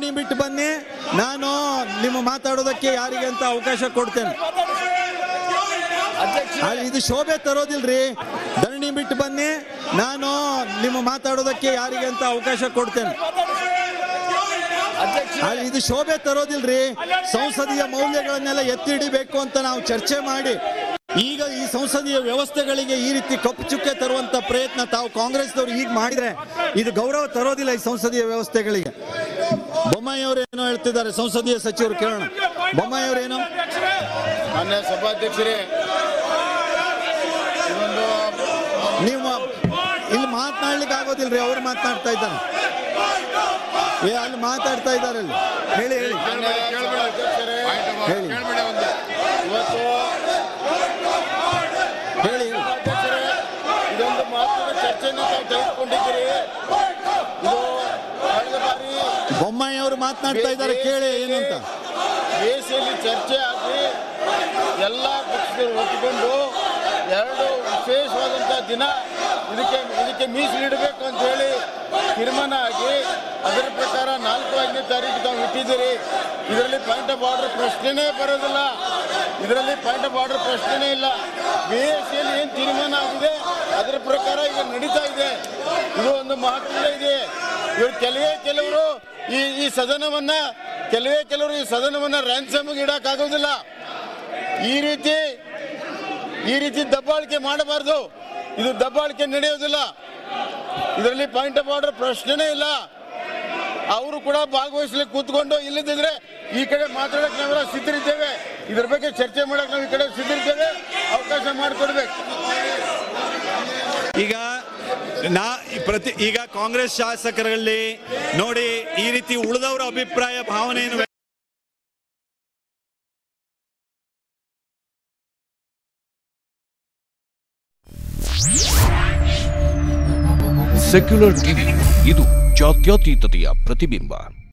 ಧರಣಿ ಬಿಟ್ಟು ಬನ್ನಿ ನಾನು ನಿಮ್ಮ ಮಾತಾಡೋದಕ್ಕೆ ಯಾರಿಗೆ ಅಂತ ಅವಕಾಶ ಕೊಡ್ತೇನೆ ಅಲ್ಲಿ ಇದು ಶೋಭೆ ತರೋದಿಲ್ರಿ ಧರಣಿ ಬಿಟ್ಟು ಬನ್ನಿ ನಾನು ನಿಮ್ಮ ಮಾತಾಡೋದಕ್ಕೆ ಯಾರಿಗೆ ಅಂತ ಅವಕಾಶ ಕೊಡ್ತೇನೆ ಅಲ್ಲಿ ಇದು ಶೋಭೆ ತರೋದಿಲ್ರಿ ಸಂಸದೀಯ ಮೌಲ್ಯಗಳನ್ನೆಲ್ಲ ಎತ್ತಿ ಹಿಡಿಬೇಕು ಅಂತ ನಾವು ಚರ್ಚೆ ಮಾಡಿ ಈಗ ಈ ಸಂಸದೀಯ ವ್ಯವಸ್ಥೆಗಳಿಗೆ ಈ ರೀತಿ ಕಪ್ಪು ಚುಕ್ಕೆ ತರುವಂತ ಪ್ರಯತ್ನ ತಾವು ಕಾಂಗ್ರೆಸ್ದವರು ಈಗ ಮಾಡಿದ್ರೆ ಇದು ಗೌರವ ತರೋದಿಲ್ಲ ಈ ಸಂಸದೀಯ ವ್ಯವಸ್ಥೆಗಳಿಗೆ ಬೊಮ್ಮಾಯಿ ಅವರು ಏನೋ ಹೇಳ್ತಿದ್ದಾರೆ ಸಂಸದೀಯ ಸಚಿವರು ಕೇಳೋಣ ಬೊಮ್ಮಾಯಿ ಅವರು ಏನೋ ಮಾನ್ಯ ಸಭಾಧ್ಯಕ್ಷರೇ ಇದೊಂದು ನೀವು ಇಲ್ಲಿ ಮಾತನಾಡ್ಲಿಕ್ಕೆ ಆಗೋದಿಲ್ರಿ ಅವ್ರು ಮಾತನಾಡ್ತಾ ಇದ್ದಾರೆ ಏ ಅಲ್ಲಿ ಮಾತಾಡ್ತಾ ಇದ್ದಾರೆ ಅಲ್ಲಿ ಹೇಳಿ ಹೇಳಿ ಮಾನ್ಯ ಸಭಾಧ್ಯಕ್ಷರೇ ಹೇಳಿ ಇವತ್ತು ಹೇಳಿ ಅಧ್ಯಕ್ಷರೇ ಇದೊಂದು ಮಹತ್ವದ ಚರ್ಚೆಯನ್ನು ತಾವು ತೆಗೆದುಕೊಂಡಿದ್ದೀರಿ ಇದು ಕಳೆದ ಬಾರಿ ಬೊಮ್ಮಾಯಿ ಅವರು ಮಾತನಾಡ್ತಾ ಇದ್ದಾರೆ ಕೇಳಿ ಏನು ಅಂತ ದೇಶದಲ್ಲಿ ಚರ್ಚೆ ಆಗಿ ಎಲ್ಲ ಪಕ್ಷಗಳು ಒಪ್ಪಿಕೊಂಡು ಎರಡು ವಿಶೇಷವಾದಂಥ ದಿನ ಇದಕ್ಕೆ ಇದಕ್ಕೆ ಮೀಸಲಿಡಬೇಕು ಅಂತ ಹೇಳಿ ತೀರ್ಮಾನ ಆಗಿ ಅದರ ಪ್ರಕಾರ ನಾಲ್ಕು ಐದನೇ ತಾರೀಕು ತಾವು ಇಟ್ಟಿದ್ದೀರಿ ಇದರಲ್ಲಿ ಪಾಯಿಂಟ್ ಆಫ್ ಆರ್ಡರ್ ಪ್ರಶ್ನೆನೇ ಬರೋದಿಲ್ಲ ಇದರಲ್ಲಿ ಪಾಯಿಂಟ್ ಆಫ್ ಆರ್ಡರ್ ಪ್ರಶ್ನೆನೇ ಇಲ್ಲ ಬಿ ಎಸ್ ಸಿಯಲ್ಲಿ ಏನು ತೀರ್ಮಾನ ಆಗಿದೆ ಅದರ ಪ್ರಕಾರ ಈಗ ನಡೀತಾ ಇದೆ ಇದು ಒಂದು ಮಹತ್ವದ ಇದೆ ಇವರು ಕೆಲವೇ ಕೆಲವರು ಈ ಈ ಸದನವನ್ನ ಕೆಲವೇ ಕೆಲವರು ಈ ಸದನವನ್ನ ರ್ಯಾನ್ಸಮ್ಗೆ ಇಡಕ್ಕಾಗೋದಿಲ್ಲ ಈ ರೀತಿ ಈ ರೀತಿ ದಬ್ಬಾಳಿಕೆ ಮಾಡಬಾರ್ದು ಇದು ದಬ್ಬಾಳಿಕೆ ನಡೆಯೋದಿಲ್ಲ ಇದರಲ್ಲಿ ಪಾಯಿಂಟ್ ಆಫ್ ಆರ್ಡರ್ ಪ್ರಶ್ನೆನೇ ಇಲ್ಲ ಅವರು ಕೂಡ ಭಾಗವಹಿಸ್ಲಿಕ್ಕೆ ಕೂತ್ಕೊಂಡು ಇಲ್ಲದಿದ್ರೆ ಈ ಕಡೆ ಮಾತಾಡಕ್ಕೆ ನಾವೆಲ್ಲ ಸಿದ್ಧರಿದ್ದೇವೆ ಇದ್ರ ಬಗ್ಗೆ ಚರ್ಚೆ ಮಾಡಕ್ಕೆ ನಾವು ಈ ಕಡೆ ಸಿದ್ಧರಿದ್ದೇವೆ ಅವಕಾಶ ಮಾಡಿಕೊಡ್ಬೇಕು ಈಗ ನಾ ಈ ಪ್ರತಿ ಈಗ ಕಾಂಗ್ರೆಸ್ ಶಾಸಕರಲ್ಲಿ ನೋಡಿ ಈ ರೀತಿ ಉಳಿದವರ ಅಭಿಪ್ರಾಯ ಭಾವನೆಯನ್ನು ವ್ಯಕ್ತ- ಸೆಕ್ಯುಲರ್ ಟಿವಿ ಇದು ಜಾತ್ಯತೀತತೆಯ ಪ್ರತಿಬಿಂಬ